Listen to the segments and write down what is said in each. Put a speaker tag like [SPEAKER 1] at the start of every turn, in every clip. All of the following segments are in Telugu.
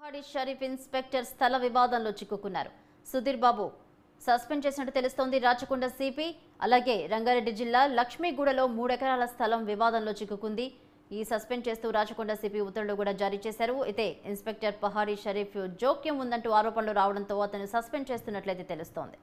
[SPEAKER 1] పహాడి షరీఫ్ ఇన్స్పెక్టర్ స్థల వివాదంలో చిక్కుకున్నారు సుధీర్ బాబు సస్పెండ్ చేసినట్టు తెలుస్తోంది రాచకొండ సిపి అలాగే రంగారెడ్డి జిల్లా లక్ష్మీగూడలో మూడెకరాల స్థలం వివాదంలో చిక్కుకుంది ఈ సస్పెండ్ చేస్తూ రాచకొండ సిపి ఉత్తర్వులు కూడా జారీ చేశారు అయితే ఇన్స్పెక్టర్ పహాడి షరీఫ్ జోక్యం ఉందంటూ ఆరోపణలు రావడంతో అతను సస్పెండ్ చేస్తున్నట్లయితే తెలుస్తోంది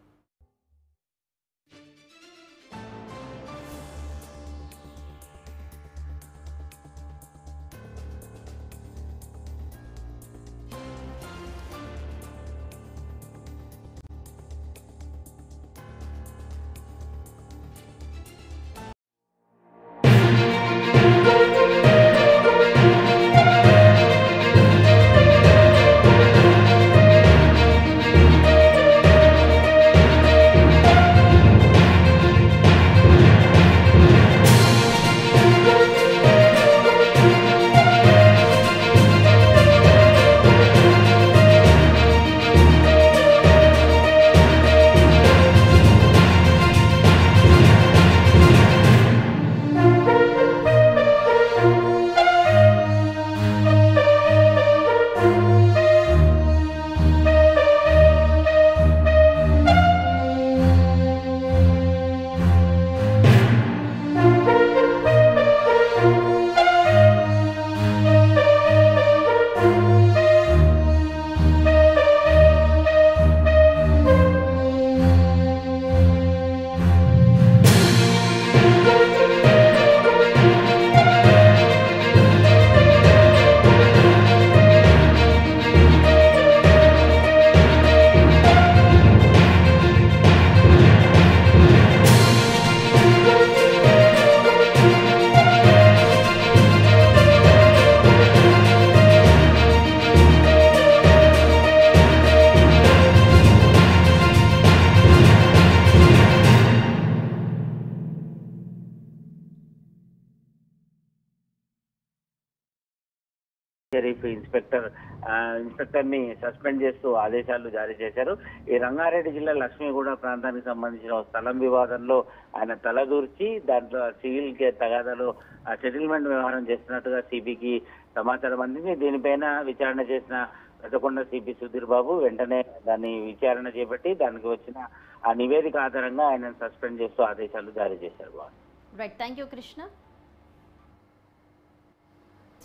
[SPEAKER 2] షరీఫ్ ఇన్స్పెక్టర్ ఆ, ఇన్స్పెక్టర్ ని సస్పెండ్ చేస్తూ ఆదేశాలు జారీ చేశారు ఈ రంగారెడ్డి జిల్లా లక్ష్మీగూడ ప్రాంతానికి సంబంధించిన ఓ స్థలం వివాదంలో ఆయన తలదూర్చి దాంట్లో సివిల్ కే తగాదాలో సెటిల్మెంట్ వ్యవహారం చేస్తున్నట్టుగా సిబికి సమాచారం అందింది దీనిపైన విచారణ చేసిన పెద్దకొండ సిపి సుధీర్ బాబు వెంటనే దాన్ని విచారణ చేపట్టి దానికి వచ్చిన ఆ నివేదిక ఆధారంగా ఆయన సస్పెండ్ చేస్తూ ఆదేశాలు జారీ చేశారు Babu
[SPEAKER 1] right thank you Krishna